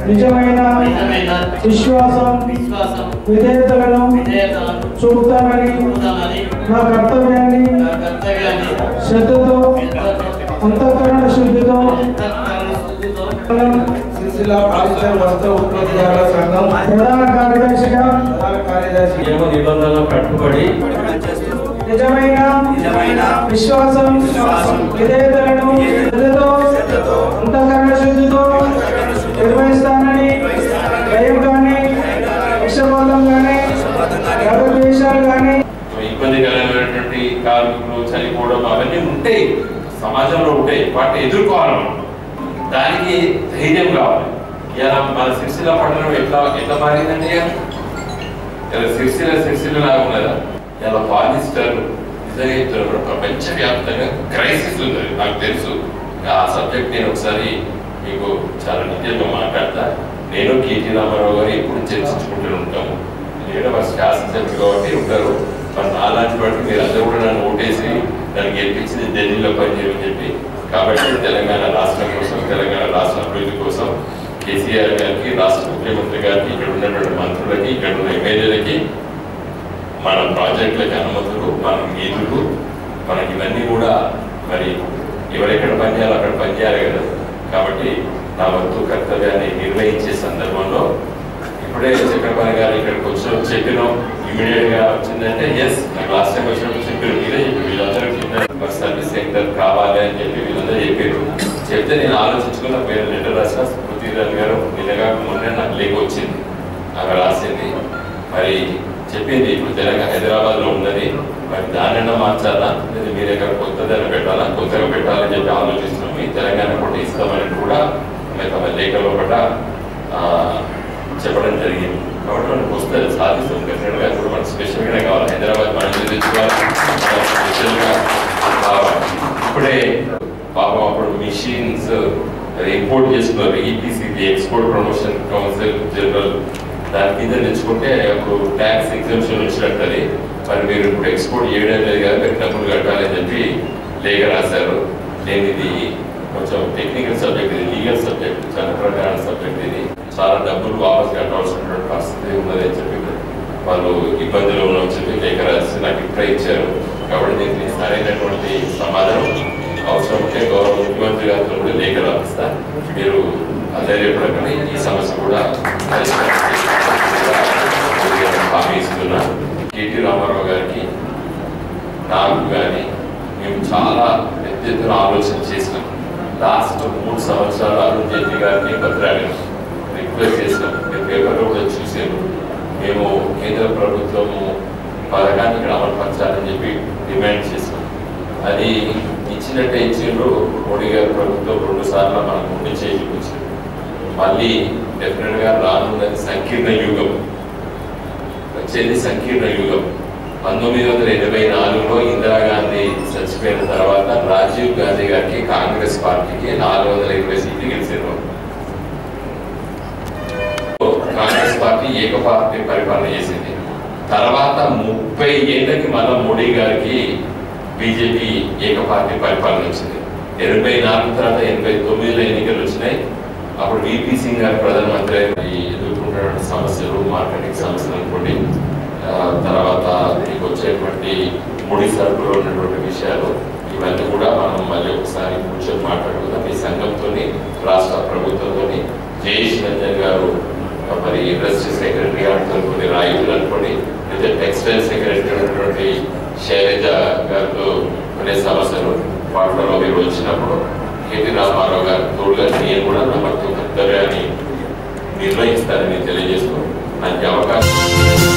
నిజమైన నిజమైన విశ్వాసం విశ్వాసం విధేయతలను విధేయతలను చూపుతానని చూపుతానని నా కర్తవ్యాన్ని నా కర్తవ్యాన్ని శ్రద్ధతో ఎంతతో అంతఃకరణ శుద్ధితో అంతఃకరణ శుద్ధితో సిరిసిల్ల పారిశ్రామిక వస్త్ర ఉత్పత్తిదారుల సంఘం ప్రధాన కార్యదర్శిగా ప్రధాన కార్యదర్శి నియమ నిబంధనలు కట్టుబడి నిజమైన నిజమైన విశ్వాసం విశ్వాసం విధేయతలను శ్రద్ధతో అంతఃకరణ శుద్ధితో నిర్వహిస్తానని భయం కానీ విషబోధం కానీ రాగద్వేషాలు కానీ ఇబ్బందికరమైనటువంటి కార్మికులు చనిపోవడం అవన్నీ ఉంటాయి సమాజంలో ఉంటాయి వాటిని ఎదుర్కోవాలి మనం. దానికి ధైర్యం కావాలి ఇలా మన సిరిసిల్ల పట్టణం ఎట్లా ఎట్లా మారిందండి ఇక? ఇలా సిరిసిల్ల సిరిసిల్ల లాగా ఉన్నదా ఇలా పాలిస్టర్ నిజంగా చెప్తున్నారు ప్రపంచవ్యాప్తంగా క్రైసిస్ ఉంది నాకు తెలుసు ఆ సబ్జెక్ట్ నేను ఒకసారి మీకు చాలా డీటెయిల్గా మాట్లాడతా నేను కేటీ రామారావు గారు ఎప్పుడు చర్చించుకుంటూ ఉంటాము నేను ఫస్ట్ శాసనసభ్యులు కాబట్టి ఉంటారు మరి నాలాంటి బట్టి మీరు అందరూ కూడా నన్ను ఓటేసి నన్ను గెలిపించింది ఢిల్లీలో పనిచేయమని చెప్పి కాబట్టి తెలంగాణ రాష్ట్రం కోసం తెలంగాణ రాష్ట్ర అభివృద్ధి కోసం కేసీఆర్ గారికి రాష్ట్ర ముఖ్యమంత్రి గారికి ఇక్కడ ఉన్నటువంటి మంత్రులకి ఇక్కడ ఉన్న ఎమ్మెల్యేలకి మన ప్రాజెక్టులకి అనుమతులు మన నిధులు మనకి ఇవన్నీ కూడా మరి ఎవరెక్కడ పనిచేయాలో అక్కడ పనిచేయాలి కదా కాబట్టి నా వంతు కర్తవ్యాన్ని నిర్వహించే సందర్భంలో ఇప్పుడే చక్రపాణి గారు ఇక్కడికి వచ్చిన చెప్పినాం ఇమీడియట్ గా వచ్చిందంటే ఎస్ నాకు లాస్ట్ టైం వచ్చినప్పుడు చెప్పారు మీరే చెప్పి వీళ్ళందరూ చెప్పారు సర్వీస్ సెంటర్ కావాలి అని చెప్పి వీళ్ళందరూ చెప్పారు చెప్తే నేను ఆలోచించుకున్న పేరు లెటర్ రాసిన పృథ్వీరాజ్ గారు నిజంగా మొన్న నాకు లేక వచ్చింది ఆమె రాసింది మరి చెప్పింది ఇప్పుడు తెలంగాణ హైదరాబాద్ లో ఉన్నది మరి దానైనా మార్చాలా లేదా మీ దగ్గర కొత్తదైనా పెట్టాలా కొత్తగా పెట్టాలని చెప్పి ఆలోచిస్తున్నాం మీ తెలంగాణ కూడా ఇస్తామని కూడా ఆమె తమ లేఖలో పట్ల ఆ, చెప్పడం జరిగింది కాబట్టి మనకు వస్తుంది సాధిస్తాం డెఫినెట్ గా ఇప్పుడు మనకు స్పెషల్ గా కావాలి హైదరాబాద్ మన ఇంటి తెచ్చుకోవాలి స్పెషల్ గా కావాలి ఇప్పుడే పాపం అప్పుడు మిషన్స్ ఇంపోర్ట్ చేసుకున్నారు EPC export promotion council general దాని కింద తెచ్చుకుంటే అప్పుడు ట్యాక్స్ ఎగ్జామ్షన్ వచ్చినట్టు మరి మీరు ఇప్పుడు ఎక్స్పోర్ట్ చేయడం లేదు కదా మీరు డబ్బులు కట్టాలని చెప్పి లేఖ రాశారు నేను ఇది కొంచెం టెక్నికల్ సబ్జెక్ట్ ఇది లీగల్ సబ్జెక్ట్ చట్ట ప్రకారం సబ్జెక్ట్ ఇది చాలా డబ్బులు వాపస్ కట్టాల్సినటువంటి పరిస్థితి ఉన్నది అని చెప్పి వాళ్ళు ఇబ్బందులు ఉన్నామని చెప్పి లేఖ రాసి నాకు ఇప్పుడే ఇచ్చారు కాబట్టి దీనికి సరైనటువంటి సమాధానం అవసరం ఉంటే గౌరవ ముఖ్యమంత్రి గారితో కూడా లేఖ రాపిస్తా మీరు అధైర్యపడకండి ఈ సమస్య కూడా పరిష్కారం చేస్తామని హామీ ఇస్తున్నా కేటీ రామారావు గారికి నాకు కానీ మేము చాలా పెద్ద ఎత్తున ఆలోచన చేసినాం లాస్ట్ మూడు సంవత్సరాలు అరుణ్ జైట్లీ గారిని బతిరాడాం రిక్వెస్ట్ చేసినాం మీరు పేపర్లో కూడా చూసాము మేము కేంద్ర ప్రభుత్వము పథకాన్ని ఇక్కడ అమలుపరచాలని చెప్పి డిమాండ్ చేసినాం అది ఇచ్చినట్టే ఇచ్చిండ్రు మోడీ గారి ప్రభుత్వం రెండు సార్లు మనకు ముందు చేసి చూపించింది మళ్ళీ డెఫినెట్ గా రానున్నది సంకీర్ణ యుగం వచ్చేది సంకీర్ణ యుగం పంతొమ్మిది వందల ఎనభై నాలుగులో ఇందిరాగాంధీ చచ్చిపోయిన తర్వాత రాజీవ్ గాంధీ గారికి కాంగ్రెస్ పార్టీకి నాలుగు వందల ఇరవై సీట్లు గెలిచారు కాంగ్రెస్ పార్టీ ఏక పార్టీ పరిపాలన చేసింది తర్వాత ముప్పై ఏళ్ళకి మళ్ళా మోడీ గారికి బీజేపీ ఏక పార్టీ పరిపాలన వచ్చింది ఎనభై నాలుగు తర్వాత ఎనభై తొమ్మిదిలో ఎన్నికలు వచ్చినాయి అప్పుడు విపి సింగ్ గారు ప్రధానమంత్రి అయి ఎదుర్కొంటున్న సమస్యలు మార్కెటింగ్ సమస్యలు అనుకోండి ఆ, తర్వాత మీకు వచ్చేటువంటి ముడి సరుకులో ఉన్నటువంటి విషయాలు ఇవన్నీ కూడా మనం మళ్ళీ ఒకసారి కూర్చొని మాట్లాడుకుందాం ఈ సంఘంతో రాష్ట్ర ప్రభుత్వంతో జయేష్ రంజన్ గారు మరి ఇండస్ట్రీ సెక్రటరీ గారితో కొన్ని రాయితులు అనుకోండి లేదా టెక్స్టైల్ సెక్రటరీ ఉన్నటువంటి శైలజ గారితో కొన్ని సమస్యలు వాటిలో మీరు వచ్చినప్పుడు కేటీ రామారావు గారు తోడుగా నేను కూడా నా భక్తు కర్తవ్యాన్ని నిర్వహిస్తానని తెలియజేస్తూ నాకు ఈ అవకాశం